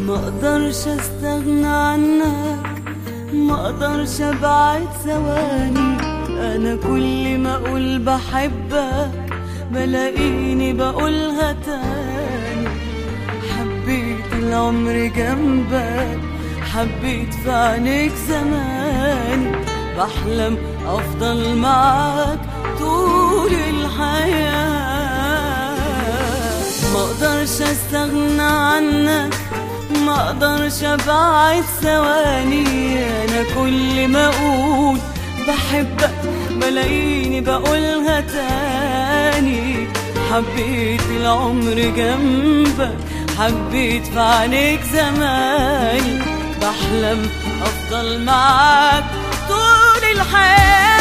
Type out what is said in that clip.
ما اقدرش استغنى عنك ما اقدرش ابعد ثواني انا كل ما اقول بحبك بلاقيني بقولها تاني حبيت العمر جنبك حبيت في عينيك زماني بحلم افضل معاك طول الحياة ما اقدرش استغنى عنك ما اقدرش ابعد ثواني انا كل ما اقول بحبك بلاقيني بقولها تاني حبيت العمر جنبك حبيت في عينيك زماني بحلم افضل معاك طول الحياه